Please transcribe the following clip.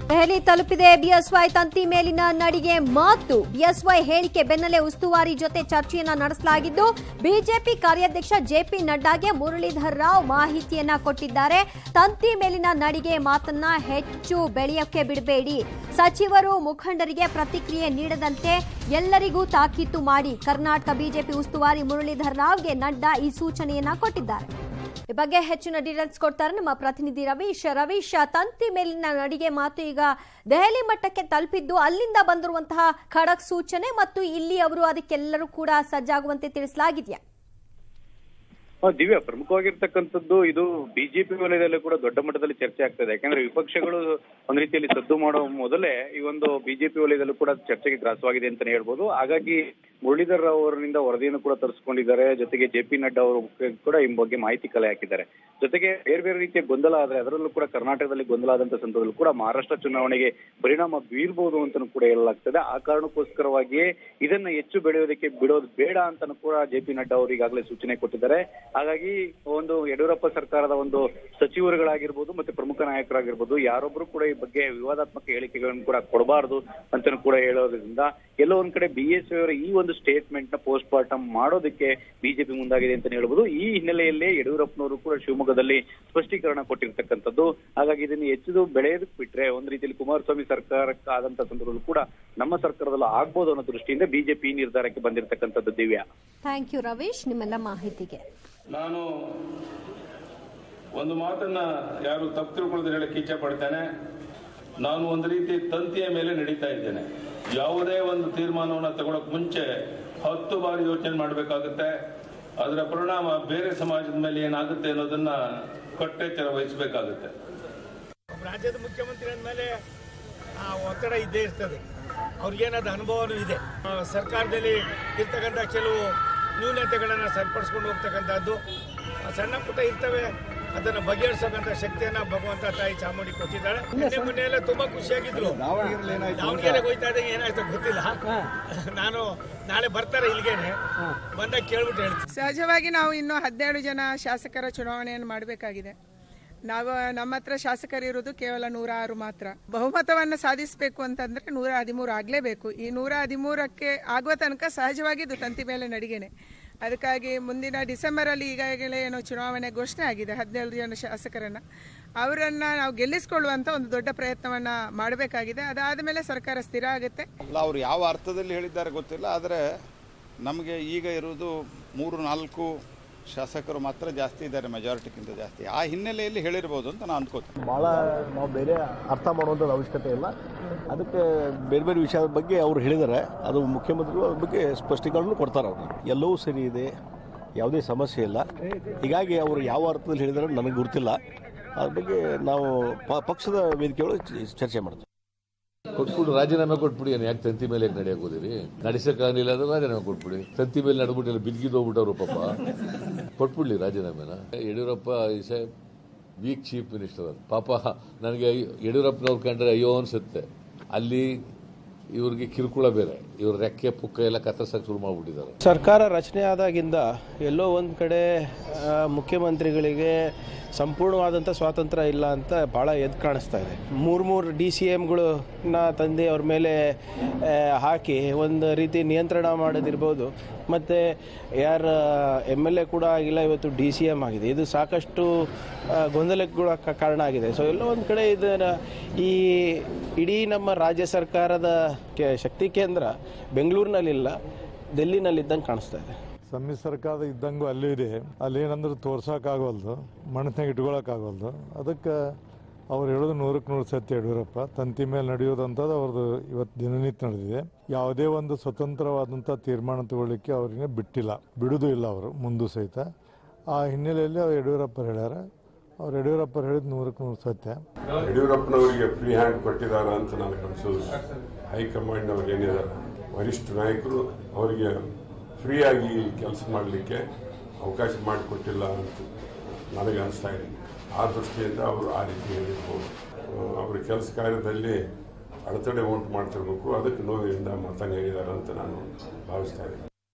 ದೆಹಲಿ ತಲುಪಿದೆ ಬಿಎಸ್ವೈ ತಂತಿ ಮೇಲಿನ ನಡಿಗೆ ಮಾತು ಬಿಎಸ್ವೈ ಹೇಳಿಕೆ ಬೆನ್ನಲ್ಲೇ ಉಸ್ತುವಾರಿ ಜೊತೆ ಚರ್ಚೆಯನ್ನ ನಡೆಸಲಾಗಿದ್ದು ಬಿಜೆಪಿ ಕಾರ್ಯಾಧ್ಯಕ್ಷ ಜೆಪಿ ನಡ್ಡಾಗೆ ಮುರಳೀಧರ್ ರಾವ್ ಮಾಹಿತಿಯನ್ನ ಕೊಟ್ಟಿದ್ದಾರೆ ತಂತಿ ಮೇಲಿನ ನಡಿಗೆ ಮಾತನ್ನ ಹೆಚ್ಚು ಬೆಳೆಯೋಕೆ ಬಿಡಬೇಡಿ ಸಚಿವರು ಮುಖಂಡರಿಗೆ ಪ್ರತಿಕ್ರಿಯೆ ನೀಡದಂತೆ ಎಲ್ಲರಿಗೂ ತಾಕೀತು ಮಾಡಿ ಕರ್ನಾಟಕ ಬಿಜೆಪಿ ಉಸ್ತುವಾರಿ ಮುರಳೀಧರ್ ರಾವ್ಗೆ ನಡ್ಡಾ ಈ ಸೂಚನೆಯನ್ನ ಕೊಟ್ಟಿದ್ದಾರೆ ಈ ಬಗ್ಗೆ ಹೆಚ್ಚಿನ ಡೀಟೇಲ್ಸ್ ಕೊಡ್ತಾರೆ ನಮ್ಮ ಪ್ರತಿನಿಧಿ ರವೀಶ್ ರವೀಶ್ ತಂತಿ ಮೇಲಿನ ನಡಿಗೆ ಮಾತು ಈಗ ದೆಹಲಿ ಮಟ್ಟಕ್ಕೆ ತಲುಪಿದ್ದು ಅಲ್ಲಿಂದ ಬಂದಿರುವಂತಹ ಖಡಕ್ ಸೂಚನೆ ಮತ್ತು ಇಲ್ಲಿ ಅವರು ಅದಕ್ಕೆಲ್ಲರೂ ಕೂಡ ಸಜ್ಜಾಗುವಂತೆ ತಿಳಿಸಲಾಗಿದೆಯಾ ಆ, ದಿವ್ಯಾ ಪ್ರಮುಖವಾಗಿರ್ತಕ್ಕಂಥದ್ದು ಇದು ಬಿಜೆಪಿ ವಲಯದಲ್ಲೂ ಕೂಡ ದೊಡ್ಡ ಮಟ್ಟದಲ್ಲಿ ಚರ್ಚೆ ಆಗ್ತದೆ ಯಾಕಂದ್ರೆ ವಿಪಕ್ಷಗಳು ಒಂದ್ ರೀತಿಯಲ್ಲಿ ಸದ್ದು ಮಾಡೋ ಮೊದಲೇ ಈ ಒಂದು ಬಿಜೆಪಿ ವಲಯದಲ್ಲೂ ಕೂಡ ಚರ್ಚೆಗೆ ಗ್ರಾಸವಾಗಿದೆ ಅಂತಾನೆ ಹೇಳ್ಬೋದು ಹಾಗಾಗಿ ಮುರಳೀಧರ್ ರಾವ್ ಅವರಿಂದ ವರದಿಯನ್ನು ಕೂಡ ತರಿಸ್ಕೊಂಡಿದ್ದಾರೆ ಜೊತೆಗೆ ಜೆ ಪಿ ನಡ್ಡಾ ಅವರು ಕೂಡ ಈ ಬಗ್ಗೆ ಮಾಹಿತಿ ಕಲೆ ಹಾಕಿದ್ದಾರೆ ಜೊತೆಗೆ ಬೇರೆ ಬೇರೆ ರೀತಿಯ ಗೊಂದಲ ಆದ್ರೆ ಅದರಲ್ಲೂ ಕೂಡ ಕರ್ನಾಟಕದಲ್ಲಿ ಗೊಂದಲ ಆದಂತ ಸಂದರ್ಭದಲ್ಲಿ ಕೂಡ ಮಹಾರಾಷ್ಟ್ರ ಚುನಾವಣೆಗೆ ಪರಿಣಾಮ ಬೀರ್ಬೋದು ಅಂತಾನು ಕೂಡ ಹೇಳಲಾಗ್ತದೆ ಆ ಕಾರಣಕ್ಕೋಸ್ಕರವಾಗಿಯೇ ಇದನ್ನ ಹೆಚ್ಚು ಬೆಳೆಯೋದಕ್ಕೆ ಬಿಡೋದು ಬೇಡ ಅಂತಾನು ಕೂಡ ಜೆ ಪಿ ನಡ್ಡಾ ಅವರು ಈಗಾಗಲೇ ಸೂಚನೆ ಕೊಟ್ಟಿದ್ದಾರೆ ಹಾಗಾಗಿ ಒಂದು ಯಡಿಯೂರಪ್ಪ ಸರ್ಕಾರದ ಒಂದು ಸಚಿವರುಗಳಾಗಿರ್ಬೋದು ಮತ್ತೆ ಪ್ರಮುಖ ನಾಯಕರಾಗಿರ್ಬೋದು ಯಾರೊಬ್ರು ಕೂಡ ಈ ಬಗ್ಗೆ ವಿವಾದಾತ್ಮಕ ಹೇಳಿಕೆಗಳನ್ನು ಕೂಡ ಕೊಡಬಾರದು ಅಂತಾನು ಕೂಡ ಹೇಳೋದ್ರಿಂದ ಎಲ್ಲೋ ಒಂದ್ ಕಡೆ ಬಿ ಎಸ್ ಅವರ ಈ ಒಂದು ಸ್ಟೇಟ್ಮೆಂಟ್ ನ ಪೋಸ್ಟ್ ಮಾರ್ಟಮ್ ಮಾಡೋದಕ್ಕೆ ಬಿಜೆಪಿ ಮುಂದಾಗಿದೆ ಅಂತ ಹೇಳ್ಬೋದು ಈ ಹಿನ್ನೆಲೆಯಲ್ಲೇ ಯಡಿಯೂರಪ್ಪನವರು ಕೂಡ ಶಿವಮೊಗ್ಗದಲ್ಲಿ ಸ್ಪಷ್ಟೀಕರಣ ಕೊಟ್ಟಿರ್ತಕ್ಕಂಥದ್ದು ಹಾಗಾಗಿ ಇದನ್ನು ಹೆಚ್ಚು ಬೆಳೆಯೋದಕ್ಕೆ ಬಿಟ್ರೆ ಒಂದ್ ರೀತಿಯಲ್ಲಿ ಕುಮಾರಸ್ವಾಮಿ ಸರ್ಕಾರಕ್ಕೆ ಆದಂತ ಸಂದರ್ಭದಲ್ಲೂ ಕೂಡ ನಮ್ಮ ಸರ್ಕಾರದಲ್ಲೂ ಆಗ್ಬೋದು ಅನ್ನೋ ದೃಷ್ಟಿಯಿಂದ ಬಿಜೆಪಿ ಈ ನಿರ್ಧಾರಕ್ಕೆ ಬಂದಿರತಕ್ಕಂಥದ್ದು ದಿವ್ಯಾ ಥ್ಯಾಂಕ್ ಯು ರವೀಶ್ ನಿಮ್ಮೆಲ್ಲ ಮಾಹಿತಿಗೆ ನಾನು ಒಂದು ಮಾತನ್ನ ಯಾರು ತಪ್ಪು ತಿಳ್ಕೊಳ್ಳೋದು ಹೇಳಕ್ಕೆ ಇಚ್ಛೆ ಪಡ್ತೇನೆ ನಾನು ಒಂದು ರೀತಿ ತಂತಿಯ ಮೇಲೆ ನಡೀತಾ ಇದ್ದೇನೆ ಯಾವುದೇ ಒಂದು ತೀರ್ಮಾನವನ್ನು ತಗೊಳಕ್ ಮುಂಚೆ ಹತ್ತು ಬಾರಿ ಯೋಚನೆ ಮಾಡಬೇಕಾಗುತ್ತೆ ಅದರ ಪರಿಣಾಮ ಬೇರೆ ಸಮಾಜದ ಮೇಲೆ ಏನಾಗುತ್ತೆ ಅನ್ನೋದನ್ನ ಕಟ್ಟೆಚ್ಚರ ವಹಿಸಬೇಕಾಗುತ್ತೆ ರಾಜ್ಯದ ಮುಖ್ಯಮಂತ್ರಿ ಅಂದಮೇಲೆ ಆ ಒತ್ತಡ ಇದ್ದೇ ಇರ್ತದೆ ಅವ್ರಿಗೇನಾದ ಅನುಭವನೂ ಇದೆ ಆ, ಸರ್ಕಾರದಲ್ಲಿ ಇರ್ತಕ್ಕಂಥ ಕೆಲವು ನ್ಯೂನತೆಗಳನ್ನು ಸರಿಪಡಿಸ್ಕೊಂಡು ಹೋಗ್ತಕ್ಕಂಥದ್ದು ಆ, ಸಣ್ಣ ಪುಟ್ಟ ಇರ್ತವೆ ಅದನ್ನು ಬಗೆಹರಿಸೋಕಂತ ಶಕ್ತಿಯನ್ನ ಭಗವಂತ ತಾಯಿ ಚಾಮುಂಡಿ ಕೊಟ್ಟಿದ್ದಾಳೆ ನಿನ್ನೆ ಮೊನ್ನೆ ಎಲ್ಲ ತುಂಬಾ ಖುಷಿಯಾಗಿದ್ರು ದಾವಣಗೆರೆಗೆ ಹೋಯ್ತಾ ಇದ್ದಂಗೆ ಏನಾಯ್ತು ಗೊತ್ತಿಲ್ಲ ನಾನು ನಾಳೆ ಬರ್ತಾರೆ ಇಲ್ಲಿಗೇನೆ ಬಂದಾಗ ಕೇಳ್ಬಿಟ್ಟು ಹೇಳ್ತೀನಿ ಸಹಜವಾಗಿ ನಾವು ಇನ್ನೂ ಹದಿನೇಳು ಜನ ಶಾಸಕರ ಚುನಾವಣೆಯನ್ನು ಮಾಡಬೇಕಾಗಿದೆ ನಾವು ನಮ್ಮ ಹತ್ರ ಶಾಸಕರಿರೋದು ಕೇವಲ ನೂರ ಆರು ಮಾತ್ರ ಬಹುಮತವನ್ನು ಸಾಧಿಸಬೇಕು ಅಂತಂದ್ರೆ ನೂರ ಹದಿಮೂರು ಆಗಲೇಬೇಕು ಈ ನೂರ ಹದಿಮೂರಕ್ಕೆ ಆಗುವ ತನಕ ಸಹಜವಾಗಿ ಇದು ತಂತಿ ಮೇಲೆ ನಡಿಗೆನೆ ಅದಕ್ಕಾಗಿ ಮುಂದಿನ ಡಿಸೆಂಬರಲ್ಲಿ ಈಗಾಗಲೇ ಏನೋ ಚುನಾವಣೆ ಘೋಷಣೆ ಆಗಿದೆ ಹದಿನೇಳು ಜನ ಶಾಸಕರನ್ನ ಅವರನ್ನ ನಾವು ಗೆಲ್ಲಿಸ್ಕೊಳ್ಳುವಂತ ಒಂದು ದೊಡ್ಡ ಪ್ರಯತ್ನವನ್ನ ಮಾಡಬೇಕಾಗಿದೆ ಅದಾದ ಮೇಲೆ ಸರ್ಕಾರ ಸ್ಥಿರ ಆಗುತ್ತೆ ಅಲ್ಲ ಅವ್ರು ಯಾವ ಅರ್ಥದಲ್ಲಿ ಹೇಳಿದ್ದಾರೆ ಗೊತ್ತಿಲ್ಲ ಆದರೆ ನಮಗೆ ಈಗ ಇರುವುದು ಮೂರು ನಾಲ್ಕು ಶಾಸಕರು ಮಾತ್ರ ಜಾಸ್ತಿ ಇದ್ದಾರೆ ಮೆಜಾರಿಟಿಗಿಂತ ಜಾಸ್ತಿ ಆ ಹಿನ್ನೆಲೆಯಲ್ಲಿ ಹೇಳಿರ್ಬೋದು ಅಂತ ನಾನು ಅಂದ್ಕೋತೀನಿ ಭಾಳ ನಾವು ಬೇರೆ ಅರ್ಥ ಮಾಡುವಂಥದ್ದು ಅವಶ್ಯಕತೆ ಇಲ್ಲ ಅದಕ್ಕೆ ಬೇರೆ ಬೇರೆ ವಿಷಯದ ಬಗ್ಗೆ ಅವರು ಹೇಳಿದ್ದಾರೆ ಅದು ಮುಖ್ಯಮಂತ್ರಿಗಳು ಅದ್ರ ಬಗ್ಗೆ ಸ್ಪಷ್ಟೀಕರಣ ಕೊಡ್ತಾರೆ ಅವರು ಎಲ್ಲವೂ ಸರಿ ಇದೆ ಯಾವುದೇ ಸಮಸ್ಯೆ ಇಲ್ಲ ಹೀಗಾಗಿ ಅವರು ಯಾವ ಅರ್ಥದಲ್ಲಿ ಹೇಳಿದ್ದಾರೆ ನನಗೆ ಗೊತ್ತಿಲ್ಲ ಅದ್ರ ಬಗ್ಗೆ ನಾವು ಪ- ಪಕ್ಷದ ವೇದಿಕೆಗಳು ಚರ್ಚೆ ಮಾಡ್ತೀವಿ ಕೊಟ್ಬಿಡು ರಾಜೀನಾಮೆ ಕೊಟ್ಬಿಡಿ ಏನು ಯಾಕೆ ತಂತಿ ಮೇಲೆ ಯಾಕೆ ನಡೆಯಕ್ಕೆ ಹೋದಿರಿ ನಡೆಸಕ್ಕಾಗಲಿಲ್ಲ ಅಂದ್ರೆ ರಾಜೀನಾಮೆ ಕೊಟ್ಬಿಡಿ ತಂತಿ ಮೇಲೆ ನಡ್ಬಿಟ್ಟಿಲ್ಲ ಬಿದ್ಗಿದ್ದು ಹೋಗ್ಬಿಟ್ಟವ್ರು ಪಾಪ ಕೊಟ್ಬಿಡ್ಲಿ ರಾಜೀನಾಮೆನ Yediyurappa is a weak chief minister ಪಾಪ ನನಗೆ ಯಡಿಯೂರಪ್ಪನವ್ರು ಕಂಡ್ರೆ ಅಯ್ಯೋ ಅನ್ಸುತ್ತೆ ಅಲ್ಲಿ ಇವ್ರಿಗೆ ಕಿರುಕುಳ ಬೇರೆ ಇವ್ರ ರೆಕ್ಕೆ ಪುಕ್ಕ ಎಲ್ಲ ಕತ್ತರ್ಸಕ್ಕೆ ಶುರು ಮಾಡ್ಬಿಟ್ಟಿದ್ದಾರೆ ಸರ್ಕಾರ ರಚನೆ ಆದಾಗಿಂದ ಎಲ್ಲೋ ಒಂದು ಕಡೆ ಆ, ಮುಖ್ಯಮಂತ್ರಿಗಳಿಗೆ ಸಂಪೂರ್ಣವಾದಂಥ ಸ್ವಾತಂತ್ರ್ಯ ಇಲ್ಲ ಅಂತ ಭಾಳ ಎದ್ದು ಕಾಣಿಸ್ತಾ ಇದೆ ಮೂರು ಮೂರು ಡಿ ಸಿ ಎಮ್ಗಳನ್ನ ತಂದು ಅವ್ರ ಮೇಲೆ ಆ, ಹಾಕಿ ಒಂದು ರೀತಿ ನಿಯಂತ್ರಣ ಮಾಡೋದಿರ್ಬೋದು ಮತ್ತು ಯಾರ ಎಮ್ ಎಲ್ ಎ ಕೂಡ ಆಗಿಲ್ಲ ಇವತ್ತು ಡಿ ಸಿ ಎಮ್ ಆಗಿದೆ ಇದು ಸಾಕಷ್ಟು ಆ, ಗೊಂದಲಕ್ಕೆ ಕೂಡ ಕ- ಕಾರಣ ಆಗಿದೆ ಸೊ ಎಲ್ಲೋ ಒಂದು ಕಡೆ ಇದನ್ನ ಈ ಇಡೀ ನಮ್ಮ ರಾಜ್ಯ ಸರ್ಕಾರದ ಕೆ- ಶಕ್ತಿ ಕೇಂದ್ರ ಬೆಂಗಳೂರಿನಲ್ಲಿಲ್ಲ ಡೆಲ್ಲಿನಲ್ಲಿದ್ದಂಗೆ ಕಾಣಿಸ್ತಾ ಇದೆ ಸಮ್ಮಿಶ್ರ ಸರ್ಕಾರದ ಇದ್ದಂಗೂ ಅಲ್ಲೂ ಇದೆ ಅಲ್ಲಿ ಏನಂದ್ರೆ ತೋರ್ಸೋಕ್ಕಾಗವಲ್ದು ಮನಸ್ನಾಗ ಇಟ್ಕೊಳಕ್ಕಾಗವಲ್ದು ಅದಕ್ಕೆ ಅವ್ರು ಹೇಳೋದು ನೂರಕ್ಕೆ ನೂರು ಸತ್ಯ ಯಡಿಯೂರಪ್ಪ ತಂತಿ ಮೇಲೆ ನಡೆಯೋದಂಥದ್ದು ಅವ್ರದ್ದು ಇವತ್ತು ದಿನನಿತ್ಯ ನಡೆದಿದೆ ಯಾವುದೇ ಒಂದು ಸ್ವತಂತ್ರವಾದಂಥ ತೀರ್ಮಾನ ತಗೊಳ್ಳಿಕ್ಕೆ ಅವ್ರಿಗೆ ಬಿಟ್ಟಿಲ್ಲ ಬಿಡುವುದೂ ಇಲ್ಲ ಅವರು ಮುಂದೂ ಸಹಿತ ಆ ಹಿನ್ನೆಲೆಯಲ್ಲಿ ಅವ್ರು ಯಡಿಯೂರಪ್ಪ ಹೇಳ್ಯಾರ ಅವ್ರು ಯಡಿಯೂರಪ್ಪ ಹೇಳಿದ ನೂರಕ್ಕೆ ನೂರು ಸತ್ಯ ಯಡಿಯೂರಪ್ಪನವರಿಗೆ ಫ್ರೀ ಹ್ಯಾಂಡ್ ಕೊಟ್ಟಿದ್ದಾರೆ ಅಂತ ನನಗೆ ಅನಿಸೋದು ಹೈಕಮಾಂಡ್ ಅವ್ರು ಏನಿದ್ದಾರೆ ವರಿಷ್ಠ ನಾಯಕರು ಅವರಿಗೆ ಫ್ರೀಯಾಗಿ ಕೆಲಸ ಮಾಡಲಿಕ್ಕೆ ಅವಕಾಶ ಮಾಡಿಕೊಟ್ಟಿಲ್ಲ ಅಂತ ನನಗೆ ಅನಿಸ್ತಾ ಇದೆ ಆ ದೃಷ್ಟಿಯಿಂದ ಅವರು ಆ ರೀತಿ ಹೇಳಿರ್ಬೋದು ಅವರ ಕೆಲಸ ಕಾರ್ಯದಲ್ಲಿ ಅಡೆತಡೆ ಉಂಟು ಮಾಡ್ತಿರ್ಬೇಕು ಅದಕ್ಕೆ ನೋವಿನಿಂದ ಮತ ನೀಡಿದ್ದಾರೆ ಅಂತ ನಾನು ಭಾವಿಸ್ತಾ ಇದ್ದೀನಿ